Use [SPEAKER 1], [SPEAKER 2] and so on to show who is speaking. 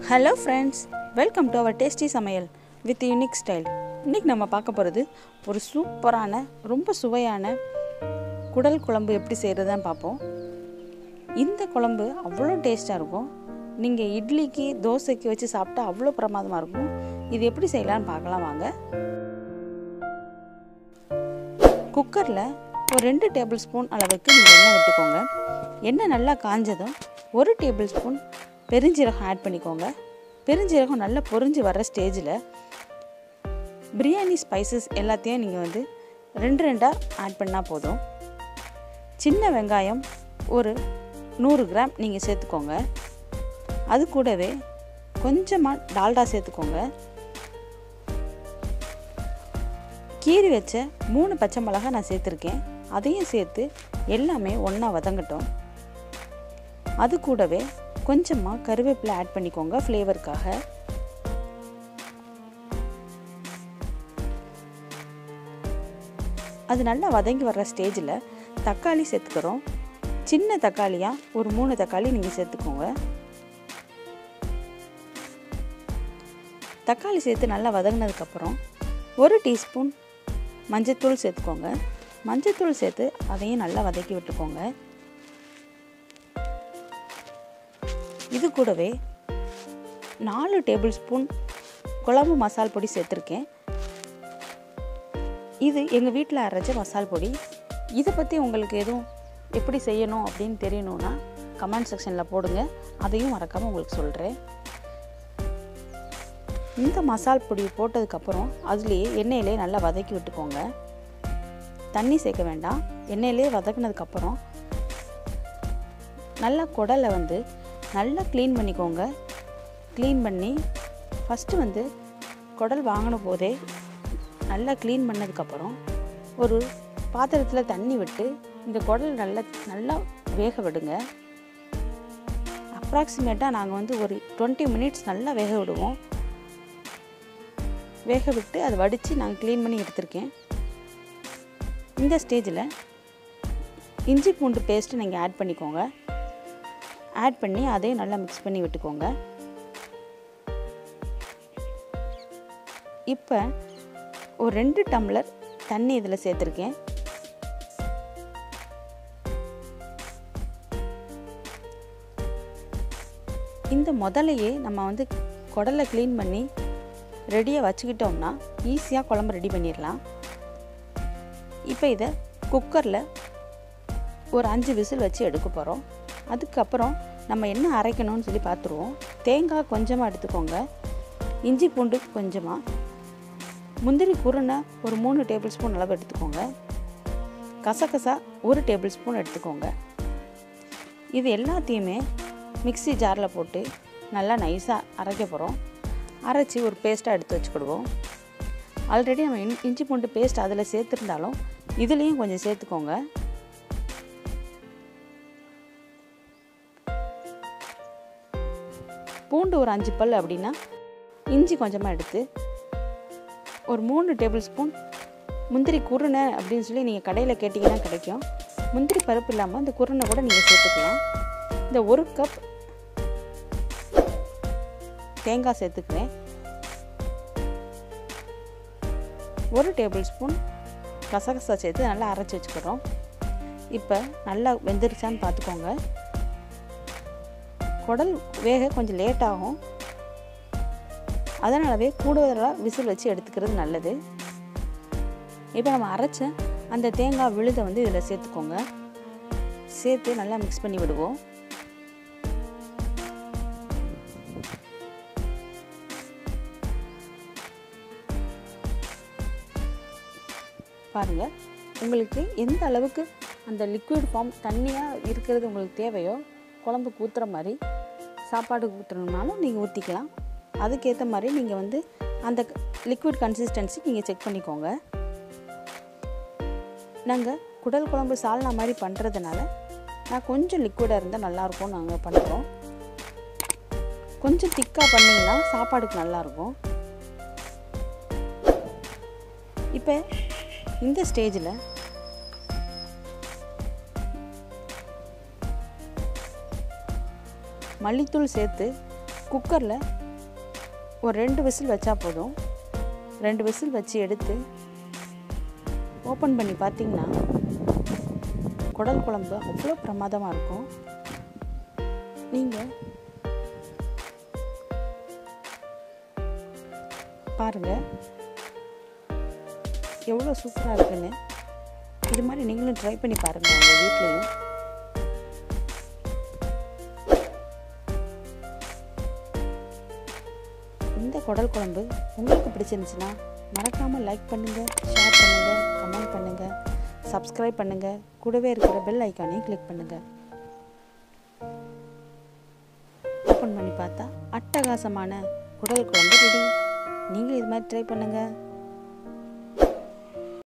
[SPEAKER 1] hello friends welcome to our tasty சமையல் with unique style இன்றைக்கி நம்ம பார்க்க போகிறது ஒரு சூப்பரான ரொம்ப சுவையான குடல் குழம்பு எப்படி செய்கிறதுதான் பார்ப்போம் இந்த குழம்பு அவ்வளோ டேஸ்ட்டாக இருக்கும் நீங்கள் இட்லிக்கு தோசைக்கு வச்சு சாப்பிட்டா அவ்வளோ பிரமாதமாக இருக்கும் இது எப்படி செய்யலாம்னு பார்க்கலாம் வாங்க குக்கரில் ஒரு ரெண்டு டேபிள் ஸ்பூன் அளவுக்கு நீங்கள் எண்ணெய் விட்டுக்கோங்க எண்ணெய் நல்லா காஞ்சதும் ஒரு டேபிள் ஸ்பூன் பெருஞ்சீரகம் ஆட் பண்ணிக்கோங்க பெருஞ்சீரகம் நல்லா பொரிஞ்சு வர்ற ஸ்டேஜில் பிரியாணி ஸ்பைசஸ் எல்லாத்தையும் நீங்கள் வந்து ரெண்டு ரெண்டாக ஆட் பண்ணால் போதும் சின்ன வெங்காயம் ஒரு நூறு கிராம் நீங்கள் சேர்த்துக்கோங்க அது கூடவே கொஞ்சமாக டால்டா சேர்த்துக்கோங்க கீறி வச்ச மூணு பச்சை மிளகா நான் சேர்த்துருக்கேன் அதையும் சேர்த்து எல்லாமே ஒன்றா வதங்கட்டும் அது கூடவே கொஞ்சமாக கருவேப்பிலை ஆட் பண்ணிக்கோங்க ஃப்ளேவருக்காக அது நல்லா வதங்கி வர்ற ஸ்டேஜில் தக்காளி சேர்த்துக்கிறோம் சின்ன தக்காளியாக ஒரு மூணு தக்காளி நீங்கள் சேர்த்துக்கோங்க தக்காளி சேர்த்து நல்லா வதங்கினதுக்கப்புறம் ஒரு டீஸ்பூன் மஞ்சத்தூள் சேர்த்துக்கோங்க மஞ்சத்தூள் சேர்த்து அதையும் நல்லா வதக்கி விட்டுக்கோங்க இது கூடவே நாலு டேபிள் ஸ்பூன் குழம்பு மசால் பொடி சேர்த்துருக்கேன் இது எங்கள் வீட்டில் அரைச்ச மசால் பொடி இதை பற்றி உங்களுக்கு எதுவும் எப்படி செய்யணும் அப்படின்னு தெரியணுன்னா கமெண்ட் செக்ஷனில் போடுங்க அதையும் மறக்காமல் உங்களுக்கு சொல்கிறேன் இந்த மசால் பொடி போட்டதுக்கப்புறம் அதுலேயே எண்ணெயிலே நல்லா வதக்கி விட்டுக்கோங்க தண்ணி சேர்க்க வேண்டாம் எண்ணெயிலே வதக்கினதுக்கப்புறம் நல்லா குடலை வந்து நல்லா க்ளீன் பண்ணிக்கோங்க க்ளீன் பண்ணி ஃபஸ்ட்டு வந்து குடல் வாங்கின போதே நல்லா க்ளீன் பண்ணதுக்கப்புறம் ஒரு பாத்திரத்தில் தண்ணி விட்டு இந்த குடல் நல்லா நல்லா வேக விடுங்க அப்ராக்சிமேட்டாக நாங்கள் வந்து ஒரு டுவெண்ட்டி மினிட்ஸ் நல்லா வேக விடுவோம் வேக விட்டு அதை வடித்து நாங்கள் க்ளீன் பண்ணி எடுத்திருக்கேன் இந்த ஸ்டேஜில் இஞ்சி பூண்டு பேஸ்ட்டு நீங்கள் ஆட் பண்ணிக்கோங்க ஆட் பண்ணி அதையும் நல்லா மிக்ஸ் பண்ணி விட்டுக்கோங்க இப்போ ஒரு ரெண்டு டம்ளர் தண்ணி இதில் சேர்த்துருக்கேன் இந்த முதலையே நம்ம வந்து குடலை க்ளீன் பண்ணி ரெடியாக வச்சுக்கிட்டோம்னா ஈஸியாக குழம்பு ரெடி பண்ணிடலாம் இப்போ இதை குக்கரில் ஒரு அஞ்சு விசில் வச்சு எடுக்க போகிறோம் அதுக்கப்புறம் நம்ம என்ன அரைக்கணும்னு சொல்லி பார்த்துருவோம் தேங்காய் கொஞ்சமாக எடுத்துக்கோங்க இஞ்சி பூண்டு கொஞ்சமாக முந்திரி குருணை ஒரு மூணு டேபிள் ஸ்பூன் அளவு எடுத்துக்கோங்க கசகசா ஒரு டேபிள் ஸ்பூன் எடுத்துக்கோங்க இது எல்லாத்தையுமே மிக்சி ஜாரில் போட்டு நல்லா நைஸாக அரைக்க போகிறோம் அரைச்சி ஒரு பேஸ்ட்டாக எடுத்து வச்சுக்கிடுவோம் ஆல்ரெடி நம்ம இன் இஞ்சி பூண்டு பேஸ்ட் அதில் சேர்த்துருந்தாலும் இதுலேயும் கொஞ்சம் சேர்த்துக்கோங்க பூண்டு ஒரு அஞ்சு பல் அப்படின்னா இஞ்சி கொஞ்சமாக எடுத்து ஒரு மூணு டேபிள் ஸ்பூன் முந்திரி குருணை அப்படின்னு சொல்லி நீங்கள் கடையில் கேட்டிங்கன்னா கிடைக்கும் முந்திரி பருப்பு இல்லாமல் இந்த குருணை கூட நீங்கள் சேர்த்துக்கலாம் இந்த ஒரு கப் தேங்காய் சேர்த்துக்கிறேன் ஒரு டேபிள் ஸ்பூன் கசகசா சேர்த்து நல்லா அரைச்சி வச்சுக்கிறோம் இப்போ நல்லா வெந்துருச்சான்னு பார்த்துக்கோங்க குடல் வேக கொஞ்சம் லேட் ஆகும் அதனாலவே கூடுதலாக விசில் வச்சு எடுத்துக்கிறது நல்லது இப்போ நம்ம அரைச்ச அந்த தேங்காய் விழுதை வந்து இதில் சேர்த்துக்கோங்க சேர்த்து நல்லா மிக்ஸ் பண்ணி விடுவோம் பாருங்கள் உங்களுக்கு எந்த அளவுக்கு அந்த லிக்விட் ஃபார்ம் தண்ணியாக இருக்கிறது உங்களுக்கு தேவையோ குழம்புக்கு ஊற்றுற மாதிரி சாப்பாடுக்கு ஊற்றணுன்னாலும் நீங்கள் ஊற்றிக்கலாம் அதுக்கேற்ற மாதிரி நீங்கள் வந்து அந்த லிக்விட் கன்சிஸ்டன்சி நீங்கள் செக் பண்ணிக்கோங்க நாங்கள் குடல் குழம்பு சால்னா மாதிரி பண்ணுறதுனால நான் கொஞ்சம் லிக்விடாக இருந்தால் நல்லாயிருக்கும் நாங்கள் பண்ணுறோம் கொஞ்சம் திக்காக பண்ணிங்கன்னா சாப்பாடுக்கு நல்லாயிருக்கும் இப்போ இந்த ஸ்டேஜில் மல்லித்தூள் சேர்த்து குக்கரில் ஒரு ரெண்டு விசில் வச்சா போதும் ரெண்டு விசில் வச்சு எடுத்து ஓப்பன் பண்ணி பார்த்தீங்கன்னா குடல் குழம்பு அவ்வளோ பிரமாதமாக இருக்கும் நீங்கள் பாருங்கள் எவ்வளோ சூப்பராக இருக்குன்னு இது மாதிரி நீங்களும் ட்ரை பண்ணி பாருங்கள் உங்கள் வீட்லேயும் இந்த குடல் குழம்பு உங்களுக்கு பிடிச்சிருந்துச்சுன்னா மறக்காமல் லைக் பண்ணுங்கள் ஷேர் பண்ணுங்கள் கமெண்ட் பண்ணுங்கள் சப்ஸ்கிரைப் பண்ணுங்கள் கூடவே இருக்கிற பெல் ஐக்கானையும் கிளிக் பண்ணுங்கள் ஓப்பன் பண்ணி பார்த்தா அட்டகாசமான குடல் குழம்பு ரெடி நீங்களும் இது மாதிரி ட்ரை பண்ணுங்கள்